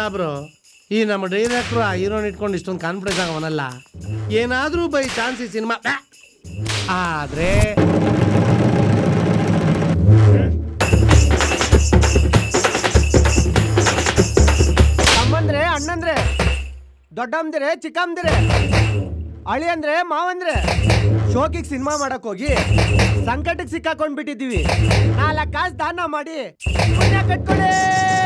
ಸಾಬ್ರು ಈ ನಮ್ಮ ಡೈರೆಕ್ಟ್ರು ಆ ಹೀರೋನ್ ಇಟ್ಕೊಂಡು ಇಷ್ಟೊಂದು ಕಾನ್ಫಿಡೆನ್ಸ್ ಆಗವನಲ್ಲ ಏನಾದರೂ ಬೈ ಚಾನ್ಸ್ ಈ ಸಿನಿಮಾ ಆದ್ರೆ ತಮ್ಮಂದ್ರೆ ಅಣ್ಣಂದ್ರೆ ದೊಡ್ಡಮ್ಮಂದ್ರೆ ಚಿಕ್ಕಮ್ಮಂದ್ರೆ ಅಳಿ ಅಂದ್ರೆ ಮಾವಂದ್ರೆ ಶೋಕಿಗೆ ಸಿನಿಮಾ ಮಾಡಕ್ ಹೋಗಿ ಸಂಕಟಕ್ಕೆ ಸಿಕ್ಕಾಕೊಂಡ್ ಬಿಟ್ಟಿದ್ದೀವಿ ನಾಲ್ಕು ಕಾಸು ದಾನ ಮಾಡಿ ಪುಣ್ಯ ಕಟ್ಕೊಳ್ಳಿ